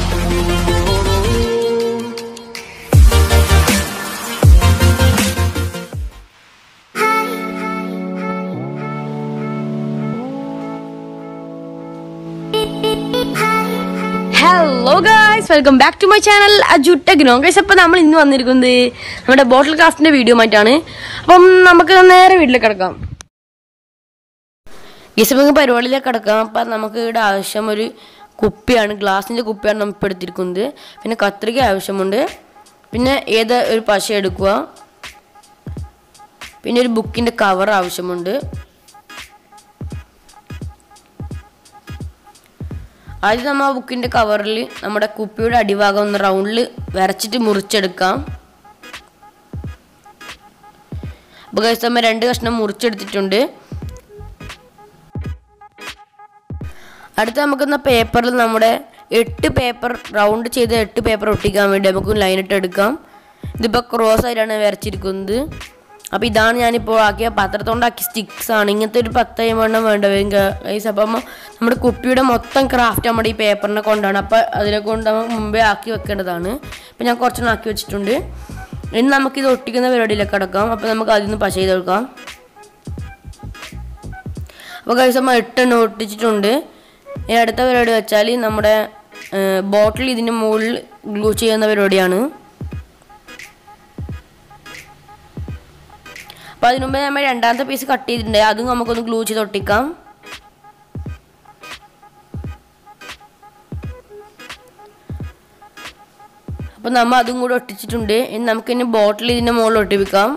hello guys welcome back to my channel അജുട്ടഗ്നോ guys അപ്പോൾ നമ്മൾ ഇന്ന് വന്നിരിക്കുന്നത് നമ്മുടെ ബോട്ടിൽ ക്രാഫ്റ്റിന്റെ വീഡിയോ ആയിട്ടാണ് അപ്പം നമുക്ക് നേരെ വീട്ടിലേക്ക് കിടക്കാം ഗൈസ് നമുക്ക് പരിപാടിയിലേക്ക് കിടക്കാം അപ്പം നമുക്ക് ഇവിടെ ആവശ്യം ഒരു കുപ്പിയാണ് ഗ്ലാസിൻ്റെ കുപ്പിയാണ് നമ്മൾ ഇപ്പോൾ എടുത്തിരിക്കുന്നത് പിന്നെ കത്രിക ആവശ്യമുണ്ട് പിന്നെ ഏത് ഒരു പശ എടുക്കുക പിന്നെ ഒരു ബുക്കിൻ്റെ കവർ ആവശ്യമുണ്ട് ആദ്യം നമ്മൾ ആ ബുക്കിൻ്റെ കവറിൽ നമ്മുടെ കുപ്പിയുടെ അടിഭാഗം ഒന്ന് റൗണ്ടിൽ വരച്ചിട്ട് മുറിച്ചെടുക്കാം അപ്പോൾ കഴിച്ച് നമ്മൾ രണ്ട് കഷ്ണം മുറിച്ചെടുത്തിട്ടുണ്ട് അടുത്ത നമുക്കെന്ന പേപ്പറിൽ നമ്മുടെ എട്ട് പേപ്പർ റൗണ്ട് ചെയ്ത് എട്ട് പേപ്പർ ഒട്ടിക്കാൻ വേണ്ടി നമുക്ക് ലൈനിട്ട് എടുക്കാം ഇതിപ്പോൾ ക്രോസ് ആയിട്ടാണ് വരച്ചിരിക്കുന്നത് അപ്പോൾ ഇതാണ് ഞാനിപ്പോൾ ആക്കിയ പാത്രത്തോണ്ടാക്കിയ സ്റ്റിക്സ് ആണ് ഇങ്ങനത്തെ ഒരു പത്ത് എണ്ണം വേണ്ട വരും ഗൈസ് അപ്പം നമ്മുടെ കുപ്പിയുടെ മൊത്തം ക്രാഫ്റ്റ് നമ്മുടെ ഈ പേപ്പറിനെ കൊണ്ടാണ് അപ്പോൾ അതിനെ കൊണ്ട് നമ്മൾ മുമ്പേ ആക്കി വെക്കേണ്ടതാണ് അപ്പോൾ ഞാൻ കുറച്ചെണ്ണം ആക്കി വെച്ചിട്ടുണ്ട് ഇനി നമുക്കിത് ഒട്ടിക്കുന്ന പരിപാടിയിലേക്ക് കിടക്കാം അപ്പോൾ നമുക്ക് അതിൽ നിന്ന് പശ ചെയ്ത് കൊടുക്കാം അപ്പോൾ കഴിച്ച് നമ്മൾ എട്ടെണ്ണം ഒട്ടിച്ചിട്ടുണ്ട് ഇനി അടുത്ത പരിപാടി വെച്ചാൽ നമ്മുടെ ബോട്ടിൽ ഇതിൻ്റെ മുകളിൽ ഗ്ലൂ ചെയ്യുന്ന പരിപാടിയാണ് അപ്പോൾ അതിനു മുമ്പേ നമ്മൾ രണ്ടാമത്തെ പീസ് കട്ട് ചെയ്തിട്ടുണ്ട് അതും നമുക്കൊന്ന് ഗ്ലൂ ചെയ്ത് ഒട്ടിക്കാം അപ്പോൾ നമ്മൾ അതും കൂടെ ഒട്ടിച്ചിട്ടുണ്ട് ഇനി നമുക്ക് ഇനി ബോട്ടിൽ ഇതിൻ്റെ മുകളിൽ ഒട്ടിപ്പിക്കാം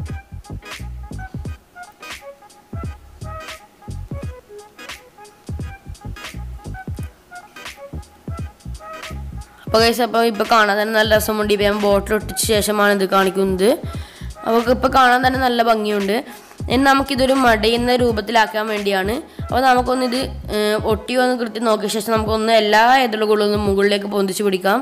അപ്പോൾ കഴിച്ച് അപ്പോൾ ഇപ്പോൾ കാണാൻ തന്നെ നല്ല രസമുണ്ട് ഇപ്പോൾ ഞാൻ ബോട്ടിൽ ഒട്ടിച്ച ശേഷമാണ് ഇത് കാണിക്കുന്നത് അവൾക്ക് ഇപ്പോൾ കാണാൻ തന്നെ നല്ല ഭംഗിയുണ്ട് ഇനി നമുക്കിതൊരു മടയുന്ന രൂപത്തിലാക്കാൻ വേണ്ടിയാണ് അപ്പോൾ നമുക്കൊന്നിത് ഒട്ടി വന്ന് കൃത്യം നോക്കിയ ശേഷം നമുക്കൊന്ന് എല്ലാ എതിളുകളും ഒന്ന് മുകളിലേക്ക് പൊന്തിച്ച് പിടിക്കാം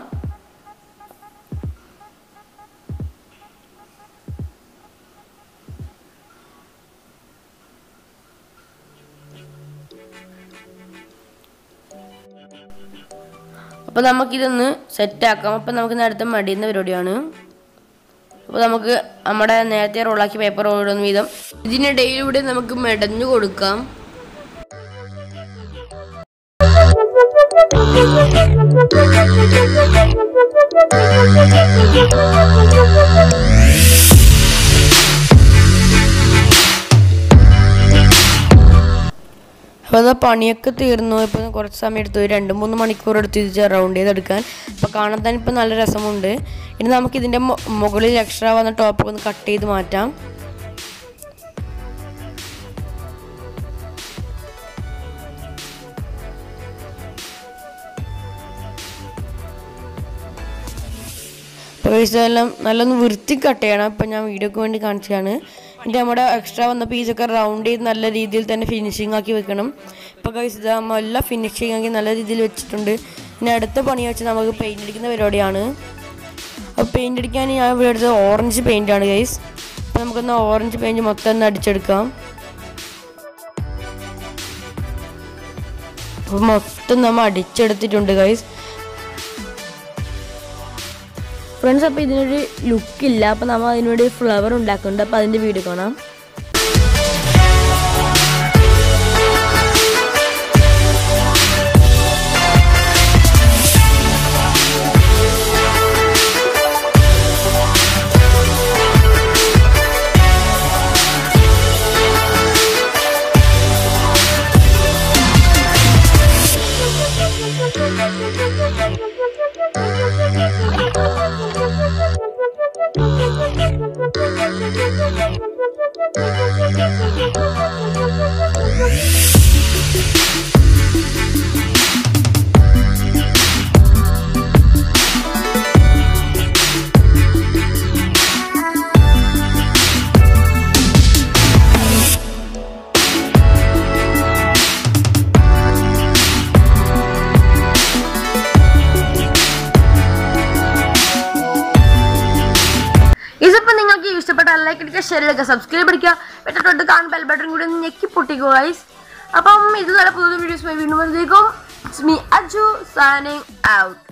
അപ്പോൾ നമുക്കിതൊന്ന് സെറ്റാക്കാം അപ്പോൾ നമുക്ക് അടുത്ത മടിയുന്ന പരിപാടിയാണ് അപ്പോൾ നമുക്ക് നമ്മുടെ നേരത്തെ റോളാക്കി പേപ്പർ ഓടുന്ന വീതം ഇതിനിടയിലൂടെ നമുക്ക് മെടഞ്ഞു കൊടുക്കാം അപ്പോൾ അത് പണിയൊക്കെ തീർന്നു ഇപ്പം കുറച്ച് സമയം എടുത്തു ഒരു രണ്ട് മൂന്ന് മണിക്കൂർ എടുത്ത് ഇത് റൗണ്ട് ചെയ്തെടുക്കാൻ അപ്പോൾ കാണാൻ തന്നെ ഇപ്പം നല്ല രസമുണ്ട് ഇനി നമുക്ക് ഇതിൻ്റെ മുകളിൽ എക്സ്ട്രാ വന്ന ടോപ്പ് ഒന്ന് കട്ട് ചെയ്ത് മാറ്റാം അപ്പോൾ ഇതെല്ലാം നല്ലൊന്ന് വൃത്തി കട്ട് ചെയ്യണം ഇപ്പം ഞാൻ വീഡിയോക്ക് വേണ്ടി കാണിച്ചതാണ് എന്നിട്ട് നമ്മുടെ എക്സ്ട്രാ വന്ന പീസൊക്കെ റൗണ്ട് ചെയ്ത് നല്ല രീതിയിൽ തന്നെ ഫിനിഷിംഗ് ആക്കി വെക്കണം ഇപ്പോൾ കഴിച്ച് ഇത് നമ്മൾ എല്ലാം ഫിനിഷിംഗ് ആക്കി നല്ല രീതിയിൽ വെച്ചിട്ടുണ്ട് ഇനി അടുത്ത പണി വെച്ച് നമുക്ക് പെയിൻ്റ് അടിക്കുന്ന പരിപാടിയാണ് അപ്പോൾ പെയിൻ്റ് അടിക്കാൻ ഞാൻ ഇവിടെ എടുത്തത് ഓറഞ്ച് പെയിൻ്റാണ് ഗൈസ് അപ്പോൾ നമുക്കൊന്ന് ഓറഞ്ച് പെയിൻറ്റ് മൊത്തം ഒന്ന് അടിച്ചെടുക്കാം അപ്പോൾ മൊത്തം നമ്മൾ അടിച്ചെടുത്തിട്ടുണ്ട് ഗൈസ് ഫ്രണ്ട്സ് അപ്പോൾ ഇതിനൊരു ലുക്കില്ല അപ്പോൾ നമ്മൾ അതിനൊരു ഫ്ലവർ ഉണ്ടാക്കുന്നുണ്ട് അപ്പോൾ അതിൻ്റെ വീഡിയോ കാണാം ഇതിപ്പോൾ നിങ്ങൾക്ക് ഇഷ്ടപ്പെട്ട ലൈക്ക് അടിക്കുക ഷെയർ എടുക്കുക സബ്സ്ക്രൈബ് അടിക്കുക പെട്ടെന്ന് കാണാൻ ബെൽ ബട്ടൺ കൂടി ഒന്ന് ഞെക്കി പൊട്ടിക്കുക ഗൈസ് അപ്പം ഇത് നല്ല പുതിയ വീഡിയോസ് വീണ്ടും വരുന്നേക്കും മീ അജു സൈനിങ് ഔട്ട്